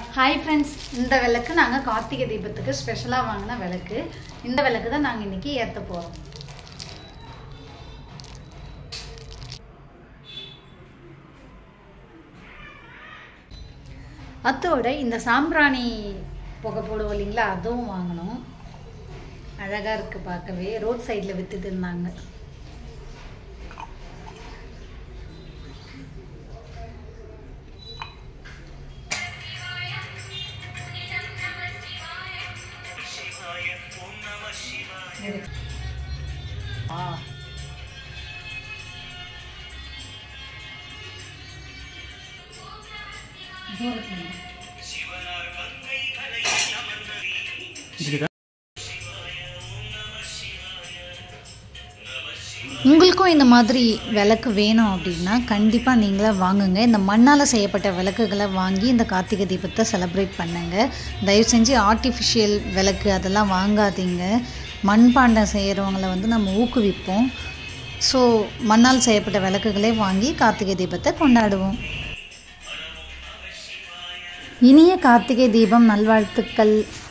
hi friends இந்த விளக்கு நாங்கள் கார்த்திகை தீபத்துக்கு ஸ்பெஷலாக வாங்கின விளக்கு இந்த விளக்கு தான் நாங்கள் இன்னைக்கு ஏற்ற போகிறோம் அத்தோட இந்த சாம்பிராணி புகை போடுவோம் இல்லைங்களா அதுவும் வாங்கினோம் அழகாக இருக்குது பார்க்கவே ரோட் சைடில் விற்றுட்டு இருந்தாங்க ஆ உங்களுக்கும் இந்த மாதிரி விளக்கு வேணும் அப்படின்னா கண்டிப்பாக நீங்களே வாங்குங்க இந்த மண்ணால் செய்யப்பட்ட விளக்குகளை வாங்கி இந்த கார்த்திகை தீபத்தை செலிப்ரேட் பண்ணுங்க தயவு செஞ்சு ஆர்டிஃபிஷியல் விளக்கு அதெல்லாம் வாங்காதீங்க மண்பாண்டம் செய்கிறவங்கள வந்து நம்ம ஊக்குவிப்போம் ஸோ மண்ணால் செய்யப்பட்ட விளக்குகளே வாங்கி கார்த்திகை தீபத்தை கொண்டாடுவோம் இனிய கார்த்திகை தீபம் நல்வாழ்த்துக்கள்